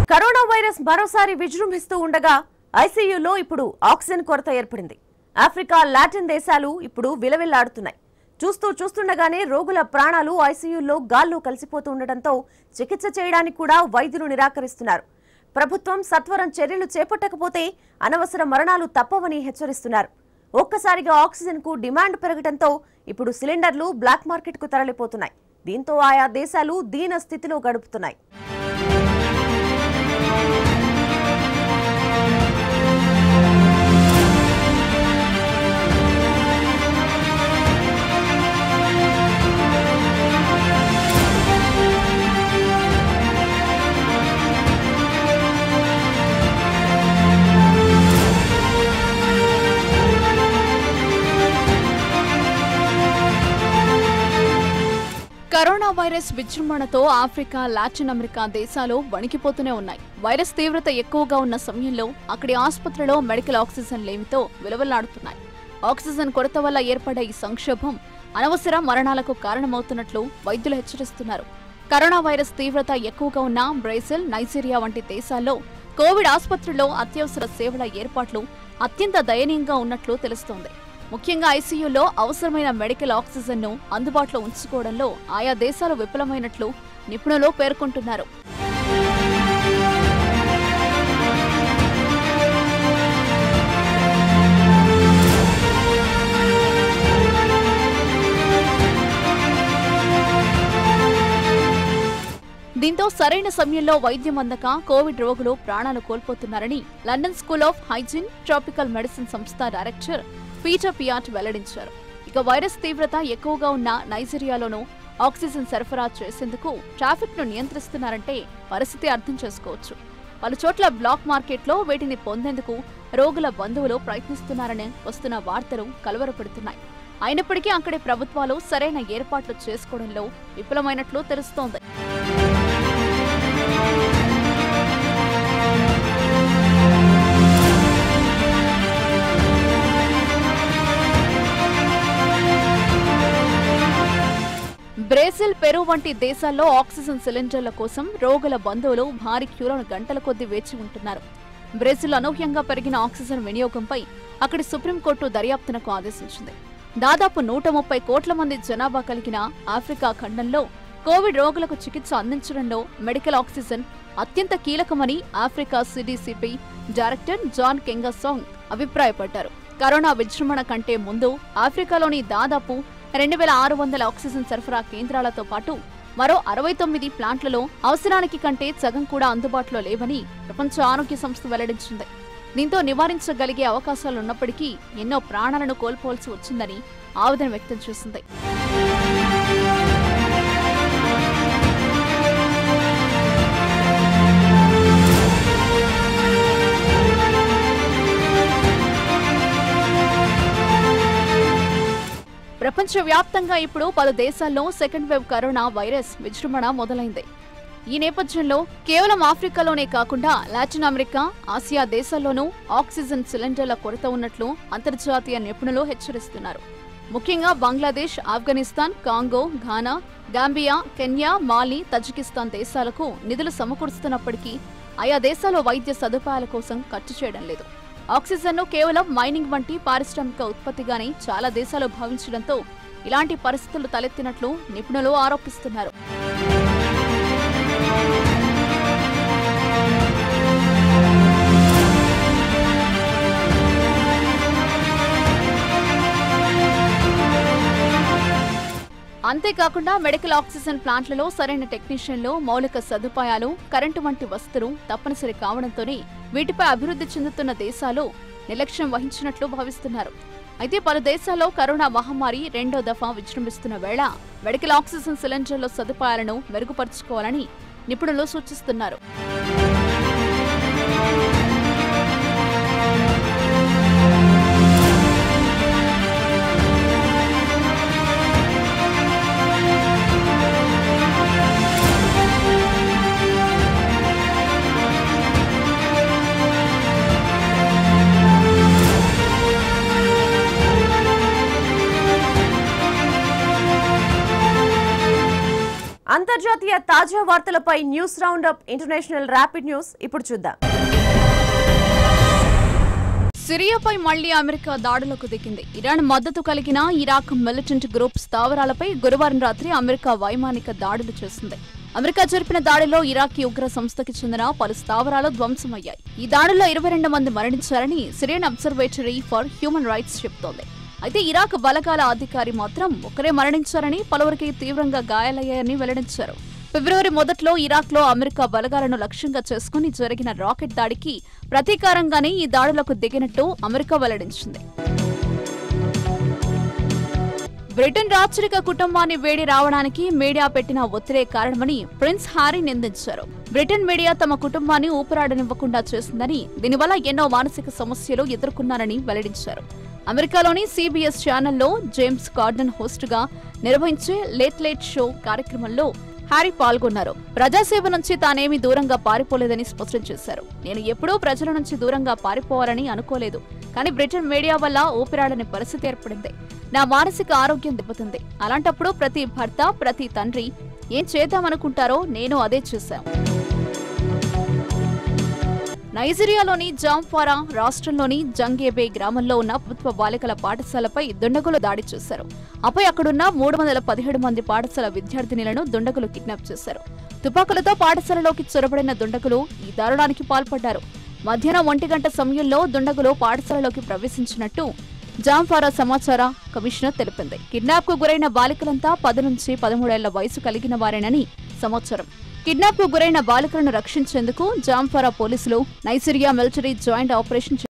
corona virus మరోసారి విజృంభిస్తూ ఉండగా ఐసీయూలో ఇప్పుడు ఆక్సిజన్ కొరత ఏర్పడింది ఆఫ్రికా లాటిన్ దేశాలు ఇప్పుడు విలవిల్లాడుతున్నాయి చూస్తూ చూస్తుండగానే రోగుల ప్రాణాలు ఐసీయూలో గాల్లో కలిసిపోతూ ఉండటంతో చికిత్స చేయడానికి కూడా వైద్యులు నిరాకరిస్తున్నారు ప్రభుత్వం సత్వరం చర్యలు చేపట్టకపోతే అనవసర మరణాలు తప్పవని హెచ్చరిస్తున్నారు ఒక్కసారిగా ఆక్సిజన్ కు డిమాండ్ పెరగడంతో ఇప్పుడు సిలిండర్లు బ్లాక్ మార్కెట్ కు తరలిపోతున్నాయి దీంతో ఆయా దేశాలు దీన స్థితిలో గడుపుతున్నాయి కరోనా వైరస్ విజృంభణతో ఆఫ్రికా లాటిన్ అమెరికా దేశాలు వణికిపోతూనే ఉన్నాయి వైరస్ తీవ్రత ఎక్కువగా ఉన్న సమయంలో అక్కడి ఆసుపత్రిలో మెడికల్ ఆక్సిజన్ లేమితో విలువలాడుతున్నాయి ఆక్సిజన్ కొరత వల్ల ఏర్పడే ఈ సంక్షోభం అనవసర మరణాలకు కారణమవుతున్నట్లు వైద్యులు హెచ్చరిస్తున్నారు కరోనా వైరస్ తీవ్రత ఎక్కువగా ఉన్న బ్రెజిల్ నైజీరియా వంటి దేశాల్లో కోవిడ్ ఆసుపత్రుల్లో అత్యవసర సేవల ఏర్పాట్లు అత్యంత దయనీయంగా ఉన్నట్లు తెలుస్తోంది ముఖ్యంగా ఐసీయూలో అవసరమైన మెడికల్ ఆక్సిజన్ ను అందుబాటులో ఉంచుకోవడంలో ఆయా దేశాలు విఫలమైనట్లు నిపుణులు పేర్కొంటున్నారు దీంతో సరైన సమయంలో వైద్యం అందక కోవిడ్ రోగులు ప్రాణాలు కోల్పోతున్నారని London school of hygiene tropical medicine సంస్థ డైరెక్టర్ పీటర్ పియాట్ వెల్లడించారు ఇక వైరస్ తీవ్రత ఎక్కువగా ఉన్న నైజీరియాలోనూ ఆక్సిజన్ సరఫరా చేసేందుకు ట్రాఫిక్ ను నియంత్రిస్తున్నారంటే పరిస్థితి అర్థం చేసుకోవచ్చు పలు చోట్ల బ్లాక్ మార్కెట్లో వీటిని పొందేందుకు రోగుల బంధువులు ప్రయత్నిస్తున్నారని వస్తున్న వార్తలు కలవరపెడుతున్నాయి అయినప్పటికీ అక్కడి ప్రభుత్వాలు సరైన ఏర్పాట్లు చేసుకోవడంలో విఫలమైనట్లు తెలుస్తోంది బ్రెజిల్ పెరు వంటి దేశాల్లో ఆక్సిజన్ సిలిండర్ల కోసం రోగుల బంధువులు భారీ క్యూలను గంటల కొద్దీ వేచి ఉంటున్నారు బ్రెజిల్ అనూహ్యంగా పెరిగిన ఆక్సిజన్ వినియోగంపై అక్కడి సుప్రీంకోర్టు దర్యాప్తునకు ఆదేశించింది దాదాపు నూట ముప్పై కోట్ల మంది జనాభా కలిగిన ఆఫ్రికా ఖండంలో కోవిడ్ రోగులకు చికిత్స అందించడంలో మెడికల్ ఆక్సిజన్ అత్యంత కీలకమని Africa CDCP director John Nkengasong అభిప్రాయపడ్డారు కరోనా విజృంభణ కంటే ముందు ఆఫ్రికాలోని దాదాపు రెండు వేల ఆరు వందల ఆక్సిజన్ సరఫరా కేంద్రాలతో పాటు మరో అరవై తొమ్మిది ప్లాంట్లలో అవసరానికి కంటే సగం కూడా అందుబాటులో లేవని ప్రపంచ ఆరోగ్య సంస్థ వెల్లడించింది దీంతో నివారించగలిగే అవకాశాలున్నప్పటికీ ఎన్నో ప్రాణాలను కోల్పోవలసి వచ్చిందని ఆవేదన వ్యక్తం చేసింది ప్రపంచవ్యాప్తంగా ఇప్పుడు పలు దేశాల్లో సెకండ్ వేవ్ కరోనా వైరస్ విజృంభణ మొదలైంది ఈ నేపథ్యంలో కేవలం ఆఫ్రికాలోనే కాకుండా లాటిన్ అమెరికా ఆసియా దేశాల్లోనూ ఆక్సిజన్ సిలిండర్ల కొరత ఉన్నట్లు అంతర్జాతీయ నిపుణులు హెచ్చరిస్తున్నారు ముఖ్యంగా Bangladesh Afghanistan Congo Ghana Gambia Kenya Mali Tajikistan దేశాలకు నిధులు సమకూరుస్తున్నప్పటికీ ఆయా దేశాల వైద్య సదుపాయాల కోసం ఖర్చు చేయడం లేదు ఆక్సిజన్ను కేవలం మైనింగ్ వంటి పారిశ్రామిక ఉత్పత్తిగానే చాలా దేశాలు భావించడంతో ఇలాంటి పరిస్థితులు తలెత్తినట్లు నిపుణులు ఆరోపిస్తున్నారు అంతేకాకుండా మెడికల్ ఆక్సిజన్ ప్లాంట్లలో సరైన టెక్నీషియన్లు మౌలిక సదుపాయాలు కరెంటు వంటి వసతులు తప్పనిసరి కావడంతోనే వీటిపై అభివృద్ధి చెందుతున్న దేశాలు నిర్లక్ష్యం వహించినట్లు భావిస్తున్నారు అయితే పలు దేశాల్లో కరోనా మహమ్మారి రెండో దఫా విజృంభిస్తున్న వేళ మెడికల్ ఆక్సిజన్ సిలిండర్ల సదుపాయాలను మెరుగుపరుచుకోవాలని నిపుణులు సూచిస్తున్నారు అంతర్జాతీయ అంతర్జాతీయ తాజా వార్తలపై news round up international rapid news ఇప్పుడు చూద్దాం సిరియాపై మళ్లీ అమెరికా దాడులకు దిగింది ఇరాన్ మద్దతు కలిగిన ఇరాక్ మిలిటెంట్ గ్రూప్ స్థావరాలపై గురువారం రాత్రి అమెరికా వైమానిక దాడులు చేసింది అమెరికా జరిపిన దాడిలో ఇరాకీ ఉగ్ర సంస్థకి చెందిన పలు స్థావరాలు ధ్వంసమయ్యాయి ఈ దాడుల్లో ఇరవై రెండు మంది మరణించారని Syrian observatory for human rights చెబుతోంది అయితే ఇరాక్ బలగాల అధికారి మాత్రం ఒకరే మరణించారని పలువురికి తీవ్రంగా గాయాలయ్యాయని వెల్లడించారు ఫిబ్రవరి మొదట్లో ఇరాక్లో అమెరికా బలగాలను లక్ష్యంగా చేసుకుని జరిగిన రాకెట్ దాడికి ప్రతీకారంగానే ఈ దాడులకు దిగినట్టు అమెరికా వెల్లడించింది బ్రిటన్ రాచరిక కుటుంబాన్ని వేడి రావడానికి మీడియా పెట్టిన ఒత్తిడే కారణమని ప్రిన్స్ హ్యారీ నిందించారు బ్రిటన్ మీడియా తమ కుటుంబాన్ని ఊపిరాడనివ్వకుండా చేసిందని దీనివల్ల ఎన్నో మానసిక సమస్యలు ఎదుర్కొన్నారని వెల్లడించారు అమెరికాలోని సిబిఎస్ ఛానల్లో జేమ్స్ కార్డన్ హోస్ట్గా నిర్వహించే లేట్ లేట్ షో కార్యక్రమంలో హ్యారీ పాల్గొన్నారు ప్రజాసేవ నుంచి తానేమీ దూరంగా పారిపోలేదని స్పష్టం చేశారు నేను ఎప్పుడూ ప్రజల నుంచి దూరంగా పారిపోవాలని అనుకోలేదు కానీ బ్రిటన్ మీడియా వల్ల ఊపిరాడని పరిస్థితి ఏర్పడింది నా మానసిక ఆరోగ్యం దెబ్బతింది అలాంటప్పుడు ప్రతి భర్త ప్రతి తండ్రి ఏం చేద్దామనుకుంటారో నేను అదే చేశాను నైజీరియాలోని జాంఫారా రాష్ట్రంలోని జంగేబే గ్రామంలో ఉన్న ప్రభుత్వ బాలికల పాఠశాలపై దుండగులు దాడి చేశారు ఆపై అక్కడున్న మూడు వందల పదిహేడు మంది పాఠశాల విద్యార్థినులను దుండగులు కిడ్నాప్ చేశారు తుపాకులతో పాఠశాలలోకి చొరబడిన దుండగులు ఈ దారుణానికి పాల్పడ్డారు మధ్యాహ్నం ఒంటి గంట సమయంలో దుండగులు పాఠశాలలోకి ప్రవేశించినట్టు జాంఫారా సమాచార కమిషనర్ తెలిపింది కిడ్నాప్ కు గురైన బాలికలంతా పది నుంచి పదమూడేళ్ల వయసు కలిగిన వారేనని సమాచారం కిడ్నాప్ కు గురైన బాలికలను రక్షించేందుకు జాంఫారా పోలీసులు నైసీరియా మిలిటరీ జాయింట్ ఆపరేషన్